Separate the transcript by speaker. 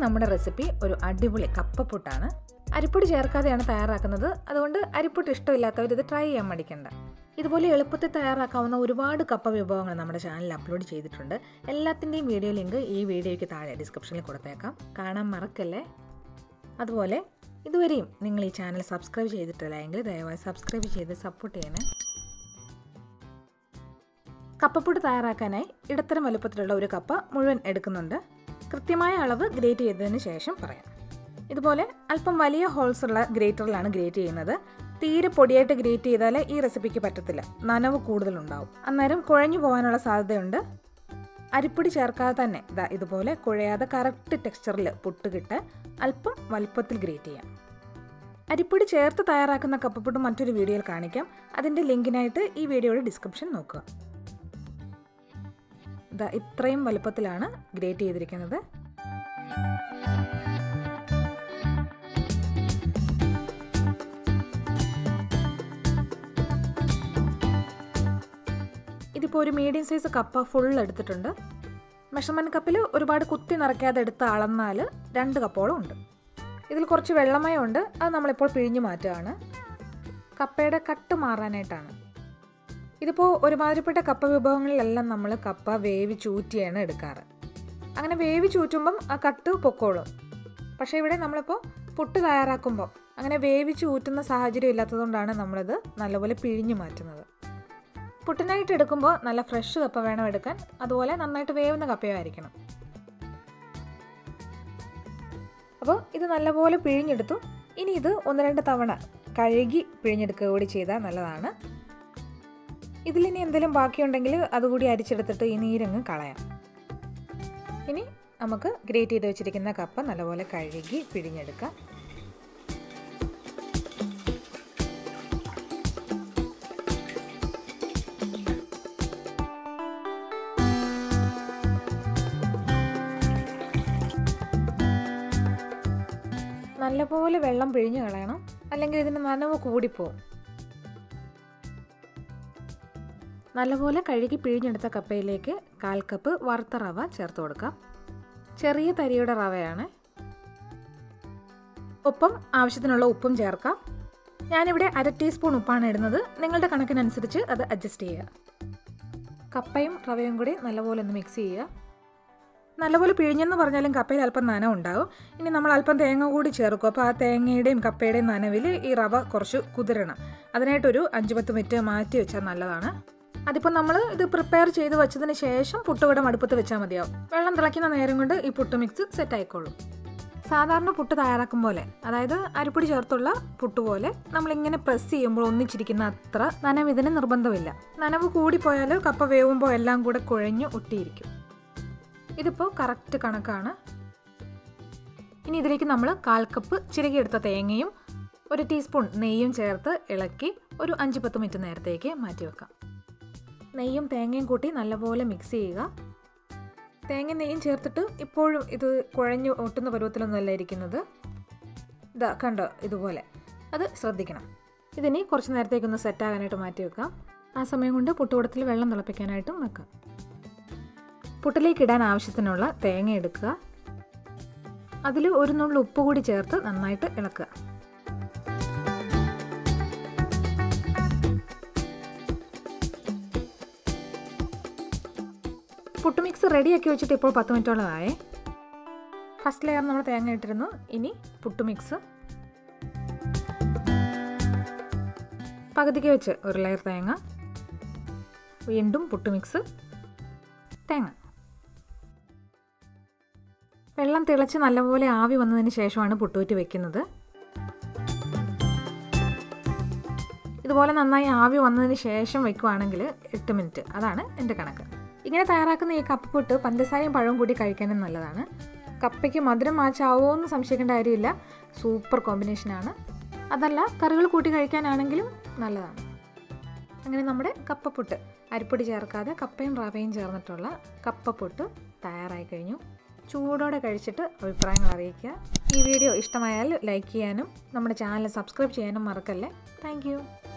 Speaker 1: നമ്മുടെ റെസിപ്പി ഒരു അടിപൊളി കപ്പപ്പുട്ടാണ് അരിപ്പൊടി ചേർക്കാതെയാണ് തയ്യാറാക്കുന്നത് അതുകൊണ്ട് അരിപ്പൊട്ട് ഇഷ്ടമില്ലാത്തവർ ഇത് ട്രൈ ചെയ്യാൻ മടിക്കണ്ട ഇതുപോലെ എളുപ്പത്തിൽ തയ്യാറാക്കാവുന്ന ഒരുപാട് കപ്പ വിഭവങ്ങൾ നമ്മുടെ ചാനലിൽ അപ്ലോഡ് ചെയ്തിട്ടുണ്ട് എല്ലാത്തിൻ്റെയും വീഡിയോ ലിങ്ക് ഈ വീഡിയോയ്ക്ക് താഴെ ഡിസ്ക്രിപ്ഷനിൽ കൊടുത്തേക്കാം കാണാൻ മറക്കല്ലേ അതുപോലെ ഇതുവരെയും നിങ്ങൾ ഈ ചാനൽ സബ്സ്ക്രൈബ് ചെയ്തിട്ടില്ല എങ്കിൽ ദയവായി സബ്സ്ക്രൈബ് ചെയ്ത് സപ്പോർട്ട് ചെയ്യണേ കപ്പപ്പൊടി തയ്യാറാക്കാനായി ഇടത്തരം വലുപ്പത്തിലുള്ള ഒരു കപ്പ മുഴുവൻ എടുക്കുന്നുണ്ട് കൃത്യമായ അളവ് ഗ്രേറ്റ് ചെയ്തതിന് ശേഷം പറയാം ഇതുപോലെ അല്പം വലിയ ഹോൾസ് ഉള്ള ഗ്രേറ്ററിലാണ് ഗ്രേറ്റ് ചെയ്യുന്നത് തീരെ പൊടിയായിട്ട് ഗ്രേറ്റ് ചെയ്താൽ ഈ റെസിപ്പിക്ക് പറ്റത്തില്ല നനവ് കൂടുതലുണ്ടാവും അന്നേരം കുഴഞ്ഞു പോകാനുള്ള സാധ്യതയുണ്ട് അരിപ്പൊടി ചേർക്കാതെ തന്നെ ഇതാ ഇതുപോലെ കുഴയാതെ കറക്റ്റ് ടെക്സ്ചറിൽ പുട്ടുകിട്ട് അല്പം വലുപ്പത്തിൽ ഗ്രേറ്റ് ചെയ്യാം അരിപ്പൊടി ചേർത്ത് തയ്യാറാക്കുന്ന കപ്പപ്പുട്ട് മറ്റൊരു വീഡിയോയിൽ കാണിക്കാം അതിൻ്റെ ലിങ്കിനായിട്ട് ഈ വീഡിയോയുടെ ഡിസ്ക്രിപ്ഷൻ നോക്കുക ഇതാ ഇത്രയും വലുപ്പത്തിലാണ് ഗ്രേറ്റ് ചെയ്തിരിക്കുന്നത് ഇതിപ്പോൾ ഒരു മീഡിയം സൈസ് കപ്പ ഫുൾ എടുത്തിട്ടുണ്ട് മെഷർമെൻറ്റ് കപ്പിൽ ഒരുപാട് കുത്തി നിറയ്ക്കാതെ എടുത്ത് അളന്നാൽ രണ്ട് കപ്പോളം ഉണ്ട് ഇതിൽ കുറച്ച് വെള്ളമയമുണ്ട് അത് നമ്മളിപ്പോൾ പിഴിഞ്ഞു മാറ്റുകയാണ് കപ്പയുടെ കട്ട് മാറാനായിട്ടാണ് ഇതിപ്പോൾ ഒരുമാതിരിപ്പെട്ട കപ്പ വിഭവങ്ങളിലെല്ലാം നമ്മൾ കപ്പ വേവി ചൂറ്റിയാണ് എടുക്കാറ് അങ്ങനെ വേവി ചൂറ്റുമ്പം ആ കട്ട് പൊക്കോളും പക്ഷേ ഇവിടെ നമ്മളിപ്പോൾ പുട്ട് തയ്യാറാക്കുമ്പോൾ അങ്ങനെ വേവിച്ച് ഊറ്റുന്ന സാഹചര്യം ഇല്ലാത്തതുകൊണ്ടാണ് നമ്മളിത് നല്ലപോലെ പിഴിഞ്ഞു മാറ്റുന്നത് പുട്ടിനായിട്ട് എടുക്കുമ്പോൾ നല്ല ഫ്രഷ് കപ്പ വേണം എടുക്കാൻ അതുപോലെ നന്നായിട്ട് വേവുന്ന കപ്പയായിരിക്കണം അപ്പോൾ ഇത് നല്ലപോലെ പിഴിഞ്ഞെടുത്തു ഇനി ഇത് ഒന്ന് രണ്ട് തവണ കഴുകി പിഴിഞ്ഞെടുക്കുക കൂടി ചെയ്താൽ നല്ലതാണ് ഇതിലിനി എന്തെങ്കിലും ബാക്കിയുണ്ടെങ്കിൽ അതുകൂടി അരിച്ചെടുത്തിട്ട് ഈ നീരങ്ങ് കളയാം ഇനി നമുക്ക് ഗ്രേറ്റ് ചെയ്ത് വെച്ചിരിക്കുന്ന കപ്പ നല്ലപോലെ കഴുകി പിഴിഞ്ഞെടുക്കാം നല്ലപോലെ വെള്ളം പിഴിഞ്ഞു കളയണം അല്ലെങ്കിൽ ഇതിന് നനവ് കൂടിപ്പോവും നല്ലപോലെ കഴുകി പിഴിഞ്ഞെടുത്ത കപ്പയിലേക്ക് കാൽ കപ്പ് വറുത്ത റവ ചേർത്ത് കൊടുക്കാം ചെറിയ തരിയുടെ റവയാണ് ഒപ്പം ആവശ്യത്തിനുള്ള ഉപ്പും ചേർക്കാം ഞാനിവിടെ അര ടീസ്പൂൺ ഉപ്പാണ് ഇടുന്നത് നിങ്ങളുടെ കണക്കിനനുസരിച്ച് അത് അഡ്ജസ്റ്റ് ചെയ്യുക കപ്പയും റവയും കൂടി നല്ലപോലെ ഒന്ന് മിക്സ് ചെയ്യുക നല്ലപോലെ പിഴിഞ്ഞെന്ന് പറഞ്ഞാലും കപ്പയിൽ അല്പം നനവ് ഉണ്ടാവും ഇനി നമ്മൾ അല്പം തേങ്ങ കൂടി ചേർക്കും അപ്പോൾ ആ തേങ്ങയുടെയും കപ്പയുടെയും നനവിൽ ഈ റവ കുറച്ച് കുതിരണം അതിനായിട്ടൊരു അഞ്ച് പത്ത് മിനിറ്റ് മാറ്റി വെച്ചാൽ നല്ലതാണ് അതിപ്പോൾ നമ്മൾ ഇത് പ്രിപ്പയർ ചെയ്ത് വെച്ചതിന് ശേഷം പുട്ടുകൂടം അടുപ്പത്ത് വെച്ചാൽ മതിയാവും വെള്ളം തിളയ്ക്കുന്ന നേരം കൊണ്ട് ഈ പുട്ട് മിക്സ് സെറ്റ് ആയിക്കോളും സാധാരണ പുട്ട് തയ്യാറാക്കും പോലെ അതായത് അരിപ്പൊടി ചേർത്തുള്ള പുട്ട് പോലെ നമ്മളിങ്ങനെ പ്രസ് ചെയ്യുമ്പോൾ ഒന്നിച്ചിരിക്കുന്ന അത്ര നനവ് ഇതിന് നിർബന്ധമില്ല നനവ് കൂടിപ്പോയാൽ കപ്പ വേവുമ്പോൾ എല്ലാം കൂടെ കുഴഞ്ഞു ഒട്ടിയിരിക്കും ഇതിപ്പോൾ കറക്റ്റ് കണക്കാണ് ഇനി ഇതിലേക്ക് നമ്മൾ കാൽ കപ്പ് ചിരകിയെടുത്ത തേങ്ങയും ഒരു ടീസ്പൂൺ നെയ്യും ചേർത്ത് ഇളക്കി ഒരു അഞ്ച് പത്ത് മിനിറ്റ് നേരത്തേക്ക് മാറ്റി വെക്കാം നെയ്യും തേങ്ങയും കൂട്ടി നല്ലപോലെ മിക്സ് ചെയ്യുക തേങ്ങ നെയ്യും ചേർത്തിട്ട് ഇപ്പോഴും ഇത് കുഴഞ്ഞു ഒട്ടുന്ന പരുവത്തിലൊന്നുമല്ല ഇരിക്കുന്നത് ഇതാ കണ്ടോ ഇതുപോലെ അത് ശ്രദ്ധിക്കണം ഇതിനി കുറച്ച് നേരത്തേക്കൊന്ന് സെറ്റാകാനായിട്ട് മാറ്റി വെക്കാം ആ സമയം കൊണ്ട് പുട്ടുകൂടത്തിൽ വെള്ളം തിളപ്പിക്കാനായിട്ടും വെക്കാം പുട്ടിലേക്ക് ഇടാൻ ആവശ്യത്തിനുള്ള തേങ്ങ എടുക്കുക അതിൽ ഒരു നുള്ളു ഉപ്പ് കൂടി ചേർത്ത് നന്നായിട്ട് ഇളക്കുക പുട്ട് മിക്സ് റെഡിയാക്കി വെച്ചിട്ട് ഇപ്പോൾ പത്ത് മിനിറ്റോളം ആയേ ഫസ്റ്റ് ലെയർ നമ്മൾ തേങ്ങ ഇട്ടിരുന്നു ഇനി പുട്ട് മിക്സ് പകുതിക്ക് വെച്ച് ഒരു ലെയർ തേങ്ങ വീണ്ടും പുട്ട് മിക്സ് തേങ്ങ വെള്ളം തിളച്ച് നല്ലപോലെ ആവി വന്നതിന് ശേഷമാണ് പുട്ടുകുറ്റി വെക്കുന്നത് ഇതുപോലെ നന്നായി ആവി വന്നതിന് ശേഷം വെക്കുവാണെങ്കിൽ എട്ട് മിനിറ്റ് അതാണ് എൻ്റെ കണക്ക് ഇങ്ങനെ തയ്യാറാക്കുന്ന ഈ കപ്പപ്പുട്ട് പഞ്ചസാരയും പഴവും കൂടി കഴിക്കാനും നല്ലതാണ് കപ്പയ്ക്ക് മധുരം മാച്ചാവോ എന്ന് സംശയിക്കേണ്ട കാര്യമില്ല സൂപ്പർ കോമ്പിനേഷനാണ് അതല്ല കറികൾ കൂട്ടി കഴിക്കാനാണെങ്കിലും നല്ലതാണ് അങ്ങനെ നമ്മുടെ കപ്പപ്പുട്ട് അരിപ്പൊടി ചേർക്കാതെ കപ്പയും റവയും ചേർന്നിട്ടുള്ള കപ്പപ്പുട്ട് തയ്യാറായി കഴിഞ്ഞു ചൂടോടെ കഴിച്ചിട്ട് അഭിപ്രായങ്ങൾ അറിയിക്കുക ഈ വീഡിയോ ഇഷ്ടമായാൽ ലൈക്ക് ചെയ്യാനും നമ്മുടെ ചാനൽ സബ്സ്ക്രൈബ് ചെയ്യാനും മറക്കല്ലേ താങ്ക്